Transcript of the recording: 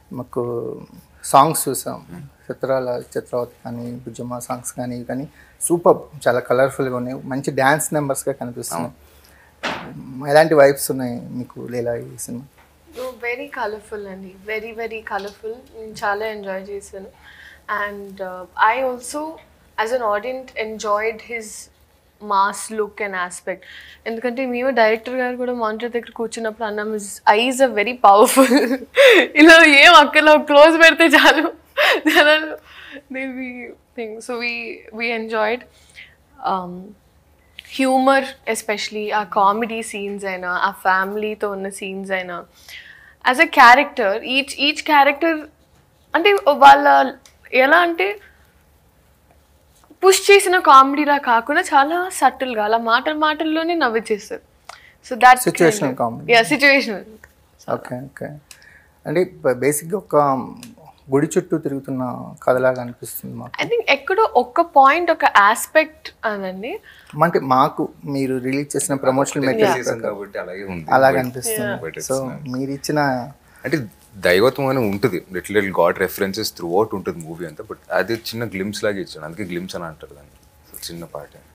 మాకు సాంగ్స్ చూసాం చిత్రాల చిత్రావతి కానీ బుజ్జమ్మ సాంగ్స్ కానీ ఇవి కానీ సూపర్ చాలా కలర్ఫుల్గా ఉన్నాయి మంచి డ్యాన్స్ నెంబర్స్గా కనిపిస్తున్నాయి ఎలాంటి వైబ్స్ ఉన్నాయి మీకు లీలా ఈ సినిమా వెరీ కలర్ఫుల్ అండి వెరీ వెరీ కలర్ఫుల్ నేను చాలా ఎంజాయ్ చేశాను and I also as an audience enjoyed his mass look and aspect ఎందుకంటే మేము డైరెక్టర్ గారు కూడా మానిటర్ దగ్గర కూర్చున్నప్పుడు అన్నాం his eyes are very powerful ఇలా ఏం అక్కడ క్లోజ్ పెడితే చాలు జనాలు దే బి థింగ్ so we we enjoyed humour especially ఆ కామెడీ సీన్స్ అయినా ఆ ఫ్యామిలీతో ఉన్న సీన్స్ అయినా as a character each each character అంటే వాళ్ళ ఎలా అంటే పుష్ చేసిన కామెడీలా కాకుండా చాలా సటిల్గా అలా మాటల మాటల్లోనే నవ్విచ్చేస్తారు so that Situational comedy. Yeah situational okay okay అంటే బేసిక్గా ఒక గుడి చుట్టూ తిరుగుతున్న కథలాగా అనిపిస్తుంది మాకు ఐ థింక్ ఎక్కడో ఒక్క పాయింట్ ఒక ఆస్పెక్ట్ అనండి అంటే మాకు మీరు రిలీజ్ చేసిన ప్రమోషనల్ మెటీరియల్ సీజన్ కాబట్టి అలాగే ఉంది అలాగ But- అనిపిస్తుంది but it's సో not. మీరు ఇచ్చిన అంటే దైవత్వం అని ఉంటుంది little little god references throughout ఉంటుంది మూవీ అంతా బట్ అది చిన్న గ్లిమ్స్ లాగా ఇచ్చాడు అందుకే గ్లిమ్స్ అని అంటారు దాన్ని So, చిన్న పాట